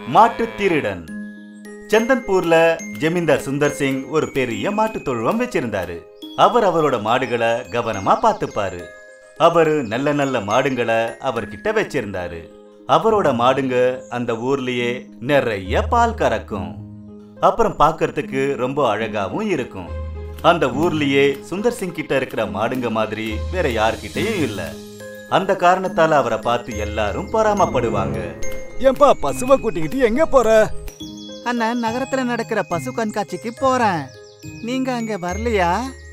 மாட்டுத் திருடன் சந்தன்பூர்ல ஜமீன்தார் சுந்தர் சிங் ஒரு பெரிய மாட்டுத் தொழுவம் வச்சிருந்தாரு அவர் அவரோட மாடுகளை கவனமா பார்த்துப்பாரு அவரு நல்ல நல்ல மாடுங்களை அவர்கிட்ட வச்சிருந்தாரு அவரோட மாடுங்க அந்த ஊர்லயே நிறைய பால் கறக்கும் அப்புறம் பார்க்கறதுக்கு ரொம்ப அழகாவும் இருக்கும் அந்த ஊர்லயே சுந்தர் சிங் கிட்ட இருக்கிற மாடுங்க மாதிரி வேற யார்கிட்டயும் இல்ல அந்த காரணத்தால அவரை பார்த்து எல்லாரும் பொறாமப்படுவாங்க ஏன்பா பசுவை கூட்டிக்கிட்டு எங்க போற அண்ணன் நகரத்துல நடக்கிற பசு கண்காட்சிக்கு போறேன் நீங்க அங்க வரலையா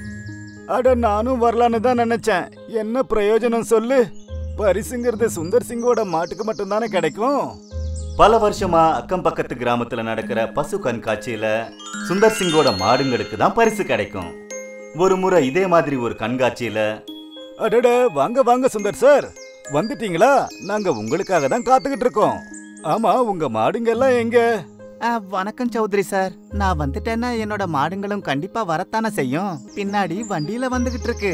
அட நானும் வரலான்னு தான் நினைச்சேன் என்ன பிரயோஜனம் சொல்லு பரிசுங்கிறது சுந்தர் சிங்கோட மாட்டுக்கு மட்டும்தானே கிடைக்கும் பல வருஷமா அக்கம் பக்கத்து கிராமத்துல நடக்கிற பசு கண்காட்சியில சுந்தர் சிங்கோட மாடுங்களுக்கு தான் பரிசு கிடைக்கும் ஒரு முறை இதே மாதிரி ஒரு கண்காட்சியில அடட வாங்க வாங்க சுந்தர் சார் வந்துட்டீங்களா நாங்க உங்களுக்காக தான் காத்துக்கிட்டு இருக்கோம் ஆமா உங்க மாடுங்க எல்லாம் எங்க ஆ, வணக்கம் சௌத்ரி சார் நான் வந்துட்டேன்னா என்னோட மாடுங்களும் கண்டிப்பா வரத்தானே செய்யும் பின்னாடி வண்டியில வந்துகிட்டு இருக்கு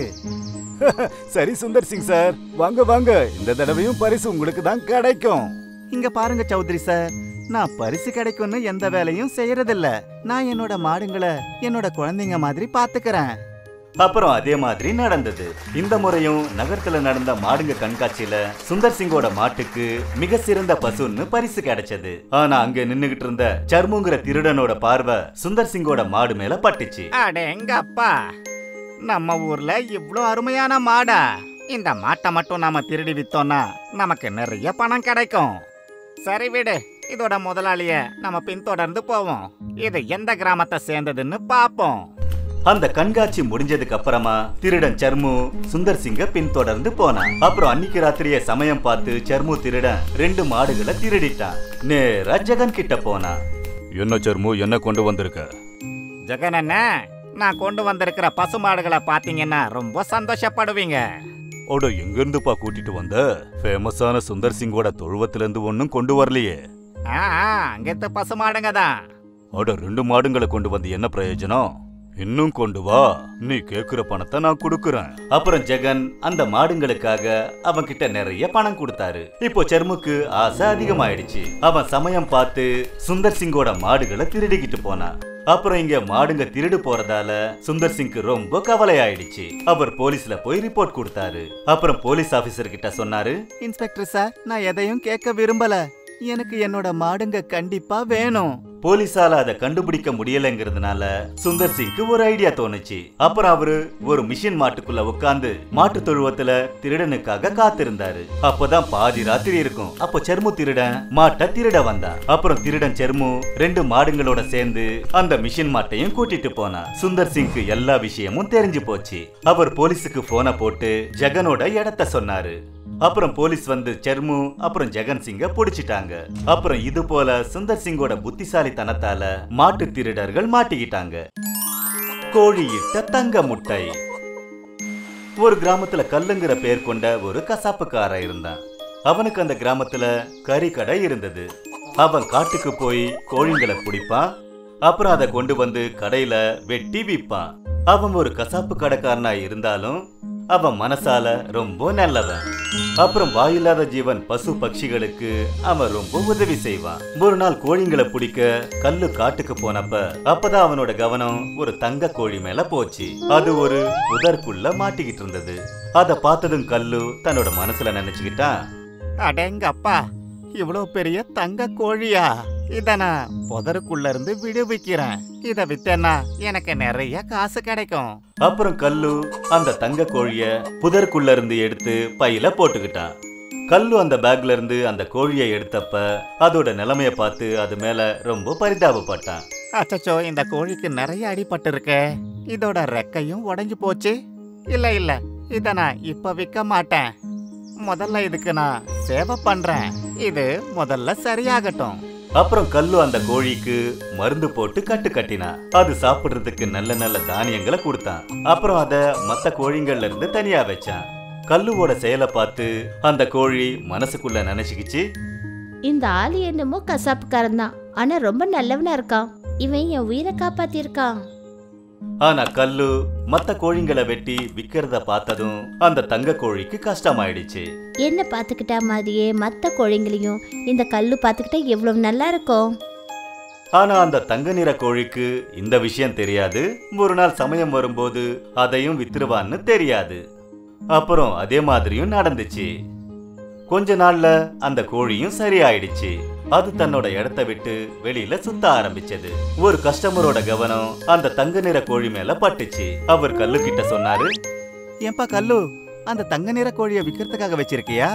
சரி சுந்தர் சிங் சார் வாங்க வாங்க இந்த தடவையும் பரிசு உங்களுக்கு தான் கிடைக்கும் இங்க பாருங்க சௌத்ரி சார் நான் பரிசு கிடைக்கும்னு எந்த வேலையும் செய்யறதில்ல நான் என்னோட மாடுங்களை என்னோட குழந்தைங்க மாதிரி பாத்துக்கிறேன் அப்புறம் அதே மாதிரி நடந்தது இந்த முறையும் நகரத்துல நடந்த மாடுங்க கண்காட்சியில சுந்தர் சிங்கோட மாட்டுக்கு மிக சிறந்த பசுன்னு பரிசு கிடைச்சது ஆனா அங்க நின்னுகிட்டு இருந்த சர்முங்கிற திருடனோட பார்வை சுந்தர் சிங்கோட மாடு மேல பட்டுச்சு அடேங்கப்பா நம்ம ஊர்ல இவ்ளோ அருமையான மாடா இந்த மாட்டை மட்டும் நாம திருடி வித்தோம்னா நமக்கு நிறைய பணம் கிடைக்கும் சரி விடு இதோட முதலாளிய நம்ம பின்தொடர்ந்து போவோம் இது எந்த கிராமத்தை சேர்ந்ததுன்னு பாப்போம் அந்த கண்காட்சி முடிஞ்சதுக்கு அப்புறமா திருடன் சர்மு சுந்தர் சிங்க பின்தொடர்ந்து போனான் அப்புறம் அன்னைக்கு ராத்திரியே சமயம் பார்த்து சர்மு திருடன் ரெண்டு மாடுகளை திருடிட்டான் நேரா ஜெகன் கிட்ட போனான் என்ன சர்மு என்ன கொண்டு வந்திருக்க ஜெகன் அண்ணா நான் கொண்டு வந்திருக்கிற பசு மாடுகளை பாத்தீங்கன்னா ரொம்ப சந்தோஷப்படுவீங்க ஓட எங்க இருந்துப்பா கூட்டிட்டு வந்த ஃபேமஸான சுந்தர் சிங்கோட தொழுவத்துல இருந்து ஒன்னும் கொண்டு வரலையே ஆ ஆ, அங்கிட்டு பசு மாடுங்க தான் அட ரெண்டு மாடுங்களை கொண்டு வந்து என்ன பிரயோஜனம் இன்னும் கொண்டு வா நீ கேக்குற பணத்தை நான் கொடுக்கறேன் அப்புறம் ஜெகன் அந்த மாடுங்களுக்காக அவன் கிட்ட நிறைய பணம் கொடுத்தாரு இப்போ சர்முக்கு ஆசை அதிகமாயிடுச்சு அவன் சமயம் பார்த்து சுந்தர் சிங்கோட மாடுகளை திருடிக்கிட்டு போனான் அப்புறம் இங்க மாடுங்க திருடு போறதால சுந்தர் சிங்க்கு ரொம்ப கவலை ஆயிடுச்சு அவர் போலீஸ்ல போய் ரிப்போர்ட் கொடுத்தாரு அப்புறம் போலீஸ் ஆபீசர் கிட்ட சொன்னாரு இன்ஸ்பெக்டர் சார் நான் எதையும் கேட்க விரும்பல எனக்கு என்னோட மாடுங்க கண்டிப்பா வேணும் போலீஸால அதை கண்டுபிடிக்க முடியலங்கிறதுனால சுந்தர் சிங்க்கு ஒரு ஐடியா தோணுச்சு அப்புறம் அவரு ஒரு மிஷின் மாட்டுக்குள்ள உட்கார்ந்து மாட்டு தொழுவத்துல திருடனுக்காக காத்திருந்தாரு அப்பதான் பாதி ராத்திரி இருக்கும் அப்போ செர்மு திருடன் மாட்டை திருட வந்தான் அப்புறம் திருடன் செர்மு ரெண்டு மாடுங்களோட சேர்ந்து அந்த மிஷின் மாட்டையும் கூட்டிட்டு போனான் சுந்தர் சிங்க்கு எல்லா விஷயமும் தெரிஞ்சு போச்சு அவர் போலீஸுக்கு போனை போட்டு ஜெகனோட இடத்த சொன்னாரு அப்புறம் போலீஸ் வந்து செர்மு அப்புறம் ஜெகன் சிங்க புடிச்சிட்டாங்க அப்புறம் இது போல சுந்தர் சிங்கோட புத்திசாலித்தனத்தால மாட்டு திருடர்கள் மாட்டிக்கிட்டாங்க கோழியிட்ட தங்க முட்டை ஒரு கிராமத்துல கல்லுங்கிற பேர் கொண்ட ஒரு கசாப்புக்காரன் இருந்தான் அவனுக்கு அந்த கிராமத்துல கறி கடை இருந்தது அவன் காட்டுக்கு போய் கோழிங்களை பிடிப்பான் அப்புறம் அதை கொண்டு வந்து கடையில வெட்டி விற்பான் அவன் ஒரு கசாப்பு கடைக்காரனா இருந்தாலும் அவன் மனசால ரொம்ப நல்லவன் அப்புறம் வாயில்லாத ஜீவன் பசு பட்சிகளுக்கு அவன் ரொம்ப உதவி செய்வான் ஒரு நாள் கோழிங்களை பிடிக்க கல்லு காட்டுக்கு போனப்ப அப்பதான் அவனோட கவனம் ஒரு தங்க கோழி மேல போச்சு அது ஒரு புதற்குள்ள மாட்டிக்கிட்டு இருந்தது அத பார்த்ததும் கல்லு தன்னோட மனசுல நினைச்சுக்கிட்டான் அடேங்கப்பா இவ்வளோ பெரிய தங்க கோழியா இத நான் புதருக்குள்ள இருந்து விடுவிக்கிறேன் இத வித்தேன்னா எனக்கு நிறைய காசு கிடைக்கும் அப்புறம் கல்லு அந்த தங்க கோழிய புதருக்குள்ள இருந்து எடுத்து பையில போட்டுக்கிட்டான் கல்லு அந்த பேக்ல இருந்து அந்த கோழியை எடுத்தப்ப அதோட நிலைமைய பார்த்து அது மேல ரொம்ப பரிதாபப்பட்டான் அச்சச்சோ இந்த கோழிக்கு நிறைய அடிபட்டு இருக்கே இதோட ரெக்கையும் உடைஞ்சு போச்சு இல்ல இல்ல இத நான் இப்ப விற்க மாட்டேன் முதல்ல இதுக்கு நான் சேவை பண்றேன் இது முதல்ல சரியாகட்டும் அப்புறம் கல்லு அந்த கோழிக்கு மருந்து போட்டு கட்டு கட்டினான் அது சாப்பிடுறதுக்கு நல்ல நல்ல தானியங்களை கொடுத்தான் அப்புறம் அத மத்த கோழிங்கள்ல இருந்து தனியா வச்சான் கல்லுவோட செயலை பார்த்து அந்த கோழி மனசுக்குள்ள நினைச்சுக்கிச்சு இந்த ஆளு என்னமோ கசாப்புக்காரன் தான் ஆனா ரொம்ப நல்லவனா இருக்கான் இவன் என் உயிரை காப்பாத்திருக்கான் ஆனா கல்லு மத்த கோழிங்களை வெட்டி விக்கிறத பார்த்ததும் அந்த தங்க கோழிக்கு கஷ்டமாயிடுச்சு என்ன பார்த்துக்கிட்டா மாதிரியே மற்ற கோழிங்களையும் இந்த கல்லு பார்த்துக்கிட்டா எவ்வளவு நல்லா இருக்கும் ஆனா அந்த தங்க நிற கோழிக்கு இந்த விஷயம் தெரியாது ஒரு நாள் சமயம் வரும்போது அதையும் வித்துருவான்னு தெரியாது அப்புறம் அதே மாதிரியும் நடந்துச்சு கொஞ்ச நாள்ல அந்த கோழியும் சரியாயிடுச்சு அது தன்னோட இடத்த விட்டு வெளியில சுத்த ஆரம்பிச்சது ஒரு கஸ்டமரோட கவனம் அந்த தங்க நிற கோழி மேல பட்டுச்சு அவர் கல்லு கிட்ட சொன்னாரு ஏன்பா கல்லு அந்த தங்க நிற கோழியை விற்கிறதுக்காக வச்சிருக்கியா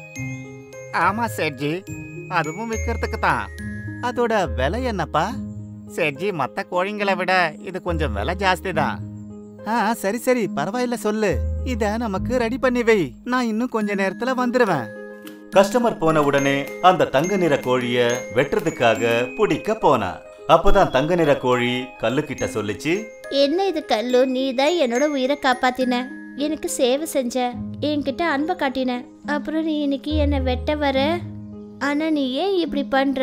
ஆமா சேட்ஜி அதுவும் விற்கிறதுக்கு தான் அதோட விலை என்னப்பா சேட்ஜி மத்த கோழிங்களை விட இது கொஞ்சம் விலை ஜாஸ்தி தான் ஆ சரி சரி பரவாயில்ல சொல்லு இத நமக்கு ரெடி பண்ணி வை நான் இன்னும் கொஞ்ச நேரத்துல வந்துடுவேன் கஸ்டமர் போன உடனே அந்த தங்க நிற கோழிய வெட்டுறதுக்காக பிடிக்க போனா அப்பதான் தங்க நிற கோழி கல்லு கிட்ட சொல்லுச்சு என்ன இது கல்லு நீ தான் என்னோட உயிரை காப்பாத்தின எனக்கு சேவை செஞ்ச என்கிட்ட அன்பை காட்டின அப்புறம் நீ இன்னைக்கு என்னை வெட்ட வர ஆனா நீ ஏன் இப்படி பண்ற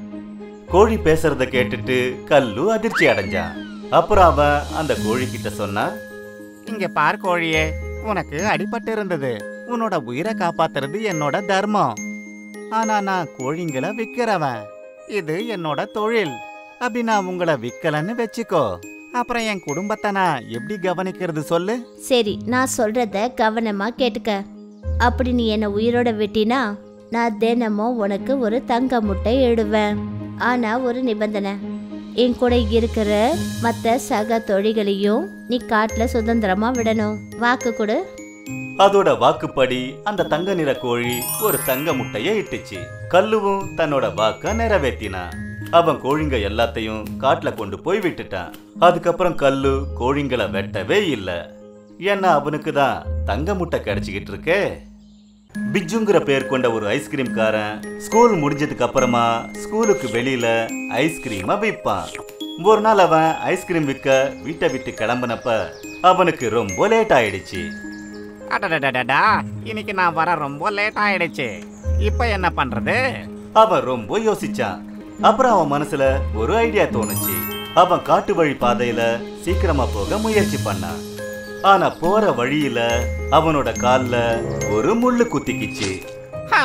கோழி பேசுறத கேட்டுட்டு கல்லு அதிர்ச்சி அடைஞ்சான் அப்புறம் அவன் அந்த கோழி கிட்ட சொன்னா இங்க பார் கோழியே உனக்கு அடிபட்டு இருந்தது உன்னோட உயிரை காப்பாத்துறது என்னோட தர்மம் ஆனா நான் கோழிங்களை விக்கிறவன் இது என்னோட தொழில் அப்படி நான் உங்களை விக்கலன்னு வச்சுக்கோ அப்புறம் என் குடும்பத்தை நான் எப்படி கவனிக்கிறது சொல்லு சரி நான் சொல்றத கவனமா கேட்டுக்க அப்படி நீ என்னை உயிரோட வெட்டினா நான் தினமும் உனக்கு ஒரு தங்க முட்டை இடுவேன் ஆனா ஒரு நிபந்தனை என் கூட இருக்கிற மற்ற சக தொழிகளையும் நீ காட்டுல சுதந்திரமா விடணும் வாக்கு கொடு அதோட வாக்குப்படி அந்த தங்க நிற கோழி ஒரு தங்க முட்டைய இட்டுச்சு கல்லுவும் தன்னோட வாக்க நிறைவேத்தினான் அவன் கோழிங்க எல்லாத்தையும் காட்டுல கொண்டு போய் விட்டுட்டான் அதுக்கப்புறம் கல்லு கோழிங்களை வெட்டவே இல்ல ஏன்னா அவனுக்கு தான் தங்க முட்டை கிடைச்சிக்கிட்டு இருக்கே பிஜுங்கிற பேர் கொண்ட ஒரு ஐஸ்கிரீம் காரன் ஸ்கூல் முடிஞ்சதுக்கு அப்புறமா ஸ்கூலுக்கு வெளியில ஐஸ்கிரீமை விற்பான் ஒரு நாள் அவன் ஐஸ்கிரீம் விற்க வீட்டை விட்டு கிளம்புனப்ப அவனுக்கு ரொம்ப லேட் ஆயிடுச்சு அடடடடடா இன்னைக்கு நான் வர ரொம்ப லேட் ஆயிடுச்சு இப்போ என்ன பண்றது அவன் ரொம்ப யோசிச்சான் அப்புறம் அவன் மனசுல ஒரு ஐடியா தோணுச்சு அவன் காட்டு வழி பாதையில சீக்கிரமா போக முயற்சி பண்ணான் ஆனா போற வழியில அவனோட கால்ல ஒரு முள்ளு குத்திக்கிச்சு ஆ,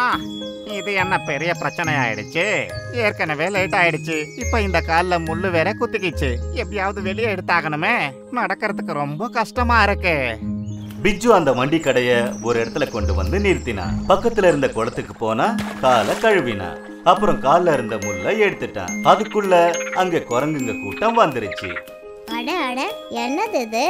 இது என்ன பெரிய பிரச்சனை ஆயிடுச்சு ஏற்கனவே லேட் ஆயிடுச்சு இப்ப இந்த கால்ல முள்ளு வேற குத்திக்கிச்சு எப்படியாவது வெளியே எடுத்தாகணுமே நடக்கிறதுக்கு ரொம்ப கஷ்டமா இருக்கு பிஜு அந்த வண்டி கடைய ஒரு இடத்துல கொண்டு வந்து நிறுத்தினான் பக்கத்துல இருந்த குளத்துக்கு போனா காலை கழுவினான் அப்புறம் கால்ல இருந்த முள்ள எடுத்துட்டான் அதுக்குள்ள அங்க குரங்குங்க கூட்டம் வந்துருச்சு அட அட என்னது இது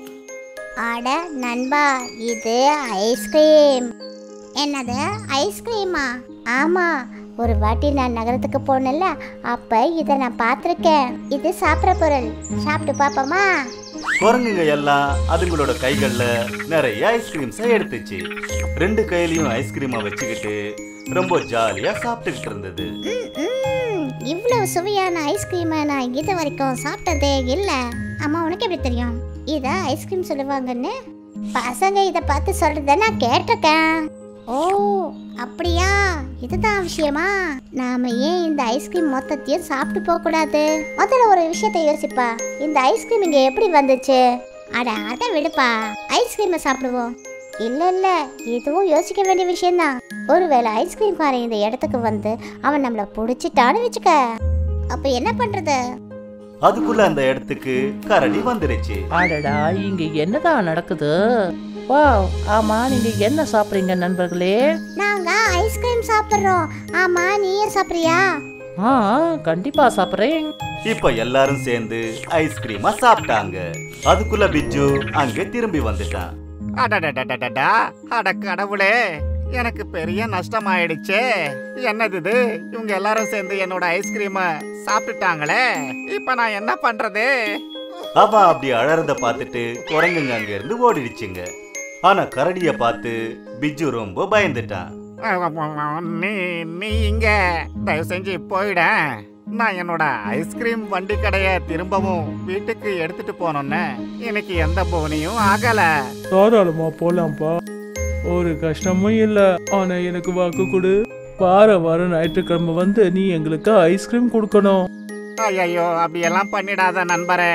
அட நண்பா இது ஐஸ்கிரீம் என்னது ஐஸ்கிரீமா ஆமா ஒரு வாட்டி நான் நகரத்துக்கு போனேன்ல அப்ப இதை நான் பார்த்துருக்கேன் இது சாப்பிட்ற பொருள் சாப்பிட்டு பாப்போமா குரங்குங்க எல்லாம் அதுங்களோட கைகள்ல நிறைய ஐஸ்கிரீம்ஸை எடுத்துச்சு ரெண்டு கையிலயும் ஐஸ்கிரீமை வச்சுக்கிட்டு ரொம்ப ஜாலியா சாப்பிட்டுக்கிட்டு இருந்தது ம், இவ்வளவு சுவையான ஐஸ்கிரீமை நான் இது வரைக்கும் சாப்பிட்டதே இல்லை அம்மா உனக்கு எப்படி தெரியும் இதை ஐஸ்கிரீம் சொல்லுவாங்கன்னு பசங்க இதை பார்த்து சொல்றத நான் கேட்டிருக்கேன் ஓ அப்படியா இதுதான் விஷயமா நாம ஏன் இந்த ஐஸ்கிரீம் மொத்தத்தையும் சாப்பிட்டு போக கூடாது முதல்ல ஒரு விஷயத்தை யோசிப்பா இந்த ஐஸ்கிரீம் இங்க எப்படி வந்துச்சு அட அதை விடுப்பா ஐஸ்கிரீமை சாப்பிடுவோம் இல்ல இல்ல இதுவும் யோசிக்க வேண்டிய விஷயம்தான் ஒருவேளை ஐஸ்கிரீம் காரன் இந்த இடத்துக்கு வந்து அவன் நம்மள புடிச்சிட்டான்னு வச்சுக்க அப்ப என்ன பண்றது அதுக்குள்ள அந்த இடத்துக்கு கரடி வந்துருச்சு அடடா இங்க என்னதான் நடக்குது வாவ் ஆமா நீங்க என்ன சாப்பிடுறீங்க நண்பர்களே நாங்க ஐஸ்கிரீம் சாப்பிடுறோம் ஆமா நீயும் சாப்பிடுறியா ஆ கண்டிப்பா சாப்பிடுறேன் இப்ப எல்லாரும் சேர்ந்து ஐஸ்கிரீமா சாப்பிட்டாங்க அதுக்குள்ள பிஜு அங்க திரும்பி வந்துட்டான் அடடடடடடா அட கடவுளே எனக்கு பெரிய நஷ்டமாயிடுச்சே என்னது இது இவங்க எல்லாரும் சேர்ந்து என்னோட ஐஸ்கிரீமை சாப்பிட்டுட்டாங்களே இப்ப நான் என்ன பண்றது அவன் அப்படி அழறத பார்த்துட்டு குரங்குங்க அங்க இருந்து ஓடிடுச்சுங்க ஆனா கரடிய பார்த்து பிஜு ரொம்ப பயந்துட்டான் நீ நீ இங்க தயவு செஞ்சு போயிட நான் என்னோட ஐஸ்கிரீம் வண்டி கடைய திரும்பவும் வீட்டுக்கு எடுத்துட்டு போனோன்னு எனக்கு எந்த போனியும் ஆகல தாராளமா போலாம்ப்பா ஒரு கஷ்டமும் இல்ல ஆனா எனக்கு வாக்கு கொடு வார வாரம் ஞாயிற்றுக்கிழமை வந்து நீ எங்களுக்கு ஐஸ்கிரீம் கொடுக்கணும் ஐயோ அப்படியெல்லாம் பண்ணிடாத நண்பரே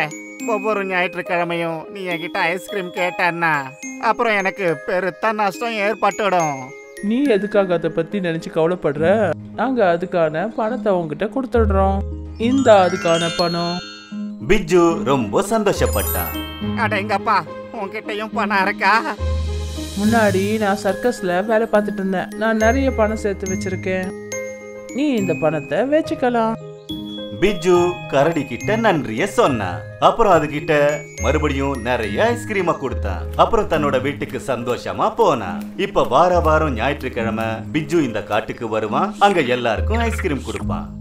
ஒவ்வொரு ஞாயிற்றுக்கிழமையும் நீ என்கிட்ட ஐஸ்கிரீம் கேட்டன்னா அப்புறம் எனக்கு பெருத்த நஷ்டம் ஏற்பட்டுடும் நீ எதுக்காக அதை பத்தி நினைச்சு கவலைப்படுற நாங்க அதுக்கான பணத்தை உங்ககிட்ட கொடுத்துடுறோம் இந்த அதுக்கான பணம் பிஜு ரொம்ப சந்தோஷப்பட்டான் அடேங்கப்பா உன்கிட்டயும் பணம் இருக்கா முன்னாடி நான் சர்க்கஸ்ல வேலை பார்த்துட்டு இருந்தேன் நான் நிறைய பணம் சேர்த்து வச்சிருக்கேன் நீ இந்த பணத்தை வச்சுக்கலாம் பிஜு கரடி கிட்ட நன்றிய சொன்னான் அப்புறம் அது கிட்ட மறுபடியும் நிறைய ஐஸ்கிரீமை கொடுத்தான் அப்புறம் தன்னோட வீட்டுக்கு சந்தோஷமா போனான் இப்ப வார வாரம் ஞாயிற்றுக்கிழமை பிஜு இந்த காட்டுக்கு வருவான் அங்க எல்லாருக்கும் ஐஸ்கிரீம் கொடுப்பான்